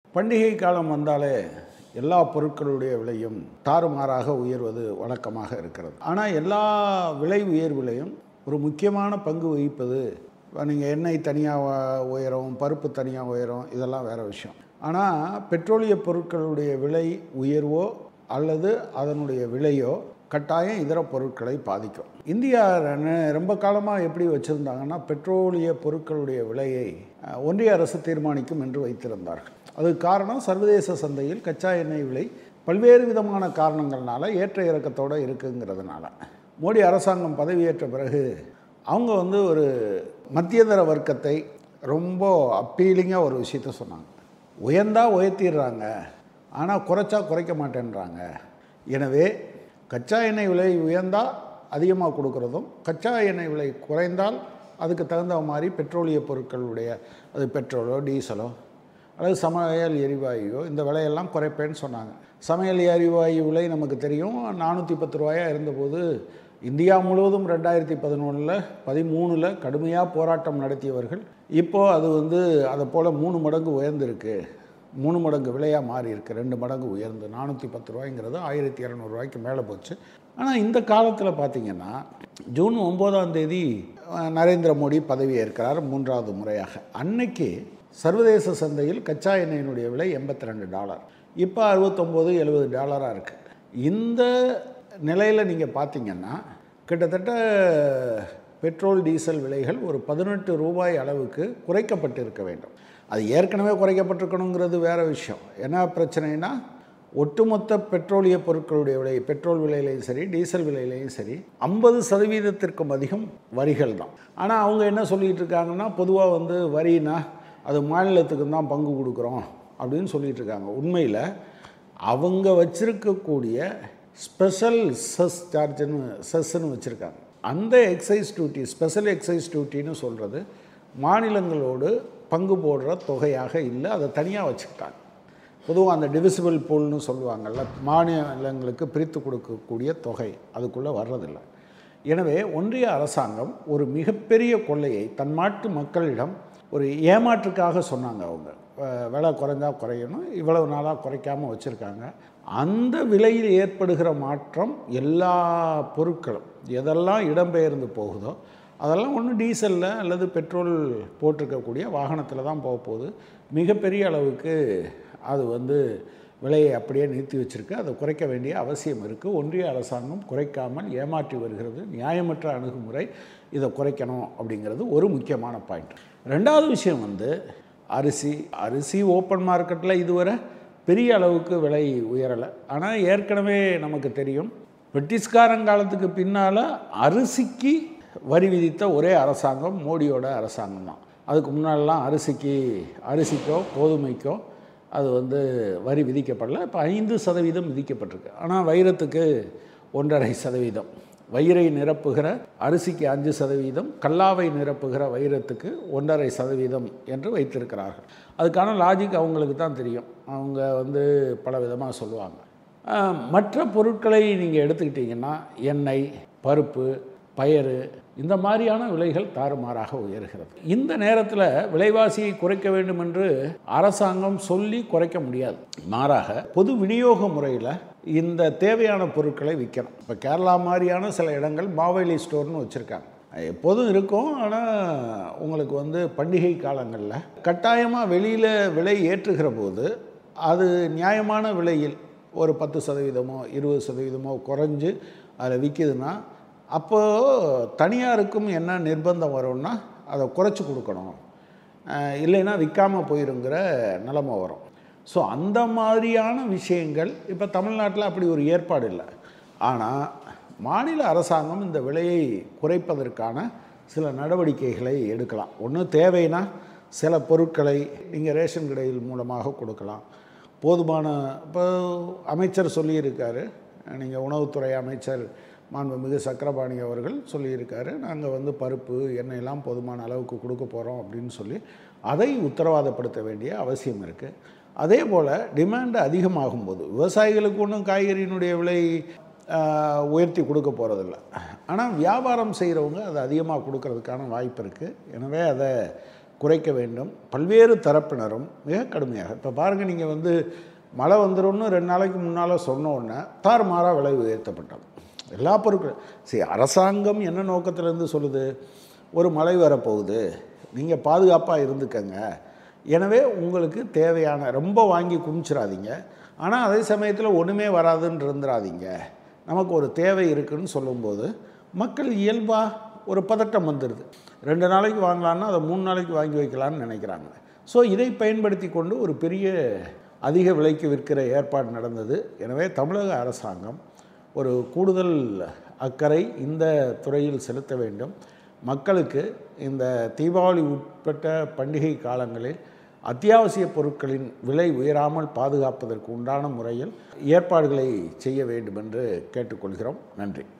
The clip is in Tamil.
பண்டிகை காலம் வந்தாலே எல்லா பொருட்களுடைய விலையும் தாறுமாறாக உயர்வது வழக்கமாக இருக்கிறது ஆனால் எல்லா விலை உயர்விலையும் ஒரு முக்கியமான பங்கு வகிப்பது நீங்கள் எண்ணெய் தனியாக உயரும் பருப்பு தனியாக உயரும் இதெல்லாம் வேறு விஷயம் ஆனால் பெட்ரோலிய பொருட்களுடைய விலை உயர்வோ அல்லது அதனுடைய விலையோ கட்டாயம் இதர பொருட்களை பாதிக்கும் இந்தியா ந- ரொம்ப காலமாக எப்படி வச்சுருந்தாங்கன்னா பெட்ரோலிய பொருட்களுடைய விலையை அஹ், ஒன்றிய அரசு தீர்மானிக்கும் என்று வைத்திருந்தார்கள் அதுக்கு காரணம் சர்வதேச சந்தையில் கச்சா எண்ணெய் விலை பல்வேறு விதமான காரணங்கள்னால ஏற்ற இறக்கத்தோடு இருக்குங்கிறதுனால மோடி அரசாங்கம் பதவியேற்ற பிறகு அவங்க வந்து ஒரு மத்தியதர வர்க்கத்தை ரொம்ப அப்பீலிங்காக ஒரு விஷயத்த சொன்னாங்க உயர்ந்தா உயர்த்திடுறாங்க ஆனால் குறைச்சா குறைக்க மாட்டேன்றாங்க எனவே கச்சா எண்ணெய் விலை உயர்ந்தால் அதிகமாக கொடுக்குறதும் கச்சா எண்ணெய் விலை குறைந்தால் அதுக்கு தகுந்த மாதிரி பெட்ரோலிய பொருட்களுடைய அது பெட்ரோலோ டீசலோ அல்லது சமையல் எரிவாயுவோ இந்த விலையெல்லாம் குறைப்பேன்னு சொன்னாங்க சமையல் எரிவாயு விலை நமக்கு தெரியும் நானூற்றி பத்து ரூபாயா இருந்தபோது இந்தியா முழுவதும் ரெண்டாயிரத்தி பதினொன்றில் பதிமூணில் கடுமையாக போராட்டம் நடத்தியவர்கள் இப்போது அது வந்து அதை போல் மூணு மடங்கு உயர்ந்திருக்கு மூணு மடங்கு விலையாக மாறி இருக்கு ரெண்டு மடங்கு உயர்ந்து நானூற்றி பத்து ரூபாய்ங்கிறது ஆயிரத்தி இரநூறுவாய்க்கு மேலே போச்சு ஆனால் இந்த காலத்தில் பார்த்தீங்கன்னா ஜூன் ஒம்போதாம் தேதி அஹ், நரேந்திர மோடி பதவி ஏற்கிறார் மூன்றாவது முறையாக அன்னைக்கு சர்வதேச சந்தையில் கச்சா எண்ணெயினுடைய விலை எண்பத்தி ரெண்டு டாலர் இப்போ அறுபத்தொம்போது எழுபது டாலராக இருக்குது இந்த நிலையில் நீங்கள் பார்த்தீங்கன்னா கிட்டத்தட்ட பெட்ரோல் டீசல் விலைகள் ஒரு பதினெட்டு ரூபாய் அளவுக்கு குறைக்கப்பட்டு இருக்க வேண்டும் அது ஏற்கனவே குறைக்கப்பட்டிருக்கணுங்கிறது வேறு விஷயம் என்ன பிரச்சனைனா ஒட்டுமொத்த பெட்ரோலிய பொருட்களுடைய விலை பெட்ரோல் விலையிலையும் சரி டீசல் விலையிலையும் சரி ஐம்பது சதவீதத்திற்கும் அதிகம் வரிகள் தான் ஆனால் அவங்க என்ன சொல்லிட்டு இருக்காங்கன்னா பொதுவாக வந்து வரினா அது மாநிலத்துக்கு தான் பங்கு கொடுக்குறோம் அப்படின்னு சொல்லிட்டு இருக்காங்க உண்மையில் அவங்க வச்சிருக்கக்கூடிய ஸ்பெஷல் செஸ் சார்ஜுன்னு செஸ்ன்னு வச்சுருக்காங்க அந்த எக்ஸைஸ் டியூட்டி ஸ்பெஷல் எக்ஸைஸ் டியூட்டின்னு சொல்கிறது மாநிலங்களோடு பங்கு போடுற தொகையாக இல்லை அதை தனியாக வச்சுக்கிட்டாங்க பொதுவாக அந்த டிவிசிபிள் பூல்னு சொல்லுவாங்கள்ல மாநிலங்களுக்கு பிரித்து கொடுக்கக்கூடிய தொகை அதுக்குள்ளே வர்றதில்லை எனவே ஒன்றிய அரசாங்கம் ஒரு மிகப்பெரிய கொள்ளையை தன் நாட்டு மக்களிடம் ஒரு ஏமாற்றுக்காக சொன்னாங்க அவங்க அஹ் விலை குறைஞ்சா குறையணும் இவ்வளவு நாளாக குறைக்காமல் வச்சுருக்காங்க அந்த விலையில் ஏற்படுகிற மாற்றம் எல்லா பொருட்களும் எதெல்லாம் இடம்பெயர்ந்து போகுதோ அதெல்லாம் ஒன்று டீசலில் அல்லது பெட்ரோல் போட்டிருக்கக்கூடிய வாகனத்தில் தான் போக போகுது மிகப்பெரிய அளவுக்கு அது வந்து விலையை அப்படியே நிறுத்தி வச்சிருக்கு அதை குறைக்க வேண்டிய அவசியம் இருக்குது ஒன்றிய அரசாங்கம் குறைக்காமல் ஏமாற்றி வருகிறது நியாயமற்ற அணுகுமுறை இதை குறைக்கணும் அப்படிங்கிறது ஒரு முக்கியமான பாயிண்ட் ரெண்டாவது விஷயம் வந்து அரிசி அரிசி ஓப்பன் மார்க்கெட்டில் இதுவரை பெரிய அளவுக்கு விலை உயரலை ஆனால் ஏற்கனவே நமக்கு தெரியும் பிரிட்டிஷ்காரங்காலத்துக்கு பின்னால் அரிசிக்கு வரி விதித்த ஒரே அரசாங்கம் மோடியோட அரசாங்கம் தான் அதுக்கு முன்னாடிலாம் அரிசிக்கு அரிசிக்கோ கோதுமைக்கோ அது வந்து வரி விதிக்கப்படல இப்போ ஐந்து சதவீதம் விதிக்கப்பட்டிருக்கு ஆனால் வைரத்துக்கு ஒன்றரை சதவீதம் வயிறை நிரப்புகிற அரிசிக்கு அஞ்சு சதவீதம் கல்லாவை நிரப்புகிற வைரத்துக்கு ஒன்றரை சதவீதம் என்று வைத்திருக்கிறார்கள் அதுக்கான லாஜிக் அவங்களுக்கு தான் தெரியும் அவங்க வந்து பல விதமாக சொல்லுவாங்க ஆஹ், மற்ற பொருட்களை நீங்கள் எடுத்துக்கிட்டிங்கன்னா எண்ணெய் பருப்பு பயறு இந்த மாதிரியான விலைகள் தாறுமாறாக உயர்கிறது இந்த நேரத்தில் விலைவாசியை குறைக்க வேண்டும் என்று அரசாங்கம் சொல்லி குறைக்க முடியாது மாறாக பொது விநியோக முறையில் இந்த தேவையான பொருட்களை விற்கணும் இப்போ கேரளா மாதிரியான சில இடங்கள் மாவேலி ஸ்டோர்னு வச்சுருக்காங்க எப்போதும் இருக்கும் ஆனால் உங்களுக்கு வந்து பண்டிகை காலங்களில் கட்டாயமாக வெளியில் விலை ஏற்றுகிற போது அது நியாயமான விலையில் ஒரு பத்து சதவீதமோ இருபது சதவீதமோ குறைஞ்சு அதில் விற்கிதுன்னா அப்போது தனியாருக்கும் என்ன நிர்பந்தம் வரும்னா அதை குறைச்சி கொடுக்கணும் அஹ் இல்லைன்னா விற்காமல் போயிருங்கிற நிலமை வரும் ஸோ அந்த மாதிரியான விஷயங்கள் இப்போ தமிழ்நாட்டில் அப்படி ஒரு ஏற்பாடு இல்லை ஆனால் மாநில அரசாங்கம் இந்த விலையை குறைப்பதற்கான சில நடவடிக்கைகளை எடுக்கலாம் ஒன்று தேவைன்னா சில பொருட்களை நீங்கள் ரேஷன் கடையில் மூலமாக கொடுக்கலாம் போதுமான இப்போ அமைச்சர் சொல்லியிருக்காரு நீங்கள் உணவுத்துறை அமைச்சர் மாண்புமிகு சக்கரபாணி அவர்கள் சொல்லியிருக்காரு நாங்கள் வந்து பருப்பு எண்ணெயெல்லாம் போதுமான அளவுக்கு கொடுக்க போகிறோம் அப்படின்னு சொல்லி அதை உத்தரவாதப்படுத்த வேண்டிய அவசியம் இருக்குது அதே போல் டிமாண்ட் அதிகமாகும் போது விவசாயிகளுக்கு ஒன்றும் காய்கறியினுடைய விலை ஆஹ், உயர்த்தி கொடுக்க போகிறதில்ல ஆனால் வியாபாரம் செய்கிறவங்க அதை அதிகமாக கொடுக்கறதுக்கான வாய்ப்பு இருக்குது எனவே அதை குறைக்க வேண்டும் பல்வேறு தரப்பினரும் மிக கடுமையாக இப்போ பாருங்கள் நீங்கள் வந்து மழை வந்துடும்னு ரெண்டு நாளைக்கு முன்னால் சொன்ன உடனே தாறுமாறாக விலை உயர்த்தப்பட்டது எல்லா பொருட்களும் சரி அரசாங்கம் என்ன நோக்கத்திலேருந்து சொல்லுது ஒரு மழை வரப்போகுது நீங்கள் பாதுகாப்பாக இருந்துக்கங்க எனவே உங்களுக்கு தேவையான ரொம்ப வாங்கி குமிச்சிடாதீங்க ஆனால் அதே சமயத்தில் ஒன்றுமே வராதுன்னு இருந்துடாதீங்க நமக்கு ஒரு தேவை இருக்குன்னு சொல்லும்போது மக்கள் இயல்பாக ஒரு பதட்டம் வந்துடுது ரெண்டு நாளைக்கு வாங்கலான்னா அதை மூணு நாளைக்கு வாங்கி வைக்கலான்னு நினைக்கிறாங்க ஸோ இதை பயன்படுத்தி கொண்டு ஒரு பெரிய அதிக விலைக்கு விற்கிற ஏற்பாடு நடந்தது எனவே தமிழக அரசாங்கம் ஒரு கூடுதல் அக்கறை இந்த துறையில் செலுத்த வேண்டும் மக்களுக்கு இந்த தீபாவளி உட்பட்ட பண்டிகை காலங்களில் அத்தியாவசிய பொருட்களின் விலை உயராமல் பாதுகாப்பதற்கு உண்டான முறையில் ஏற்பாடுகளை செய்ய வேண்டும் என்று கேட்டுக்கொள்கிறோம் நன்றி